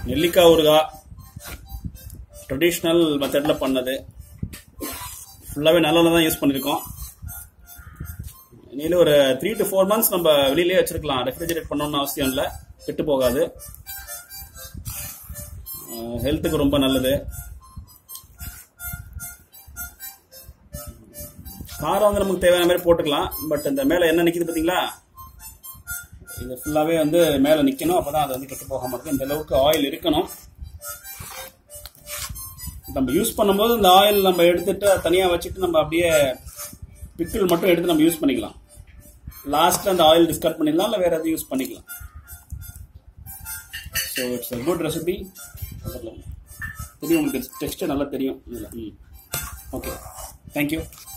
நெல்லிக்காய் ஊறுகாய் ட்ரெடிஷ்னல் மெத்தடில் பண்ணது ஃபுல்லாகவே நல்லெண்ணெய் தான் யூஸ் பண்ணியிருக்கோம் இனியில் ஒரு த்ரீ டு ஃபோர் மந்த்ஸ் நம்ம வெளியிலே வச்சிருக்கலாம் ரெஃப்ரிஜரேட் பண்ணணும்னு அவசியம் இல்லை கெட்டு போகாது ஹெல்த்துக்கு ரொம்ப நல்லது காரம் வந்து நமக்கு தேவையான மாதிரி போட்டுக்கலாம் பட் இந்த மேலே என்ன நிற்கிது பார்த்தீங்களா இது ஃபுல்லாகவே வந்து மேலே நிற்கணும் அப்போ தான் அது வந்து கெட்டு போகாம இருக்கும் இந்த அளவுக்கு ஆயில் இருக்கணும் நம்ம யூஸ் பண்ணும்போது இந்த ஆயில் நம்ம எடுத்துட்டு தனியாக வச்சுட்டு நம்ம அப்படியே பிக்கிள் மட்டும் எடுத்து நம்ம யூஸ் பண்ணிக்கலாம் லாஸ்ட்டில் அந்த ஆயில் டிஸ்கார்ட் பண்ணிடலாம் இல்லை வேறு எதுவும் யூஸ் பண்ணிக்கலாம் so it's a good recipe தெரியும் உங்களுக்கு டெக்ஸ்ட்டு நல்லா தெரியும் இதில் ம் ஓகே தேங்க்யூ